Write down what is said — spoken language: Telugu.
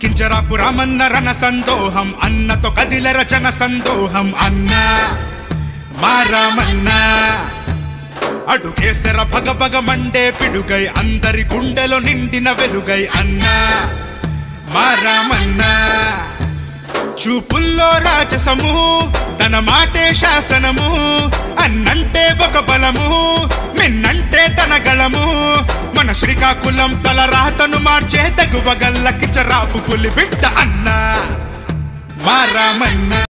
కించరాపు రామన్న రణ సందోహం అన్నతో కదిల రచన సందోహం అన్న మా రామన్న అడుగేసర భగ భగ మండే పిడుగై అందరి గుండెలో నిండిన వెలుగై అన్న మా రామన్న చూపుల్లో రాజసము తన మాటే శాసనము అన్నంటే ఒక బలము మిన్నంటే తన గళము మన శ్రీకాకుళం తల రాతను మార్చే తగువగల్లకి చరాపు పులి బిడ్డ అన్న మా రామన్న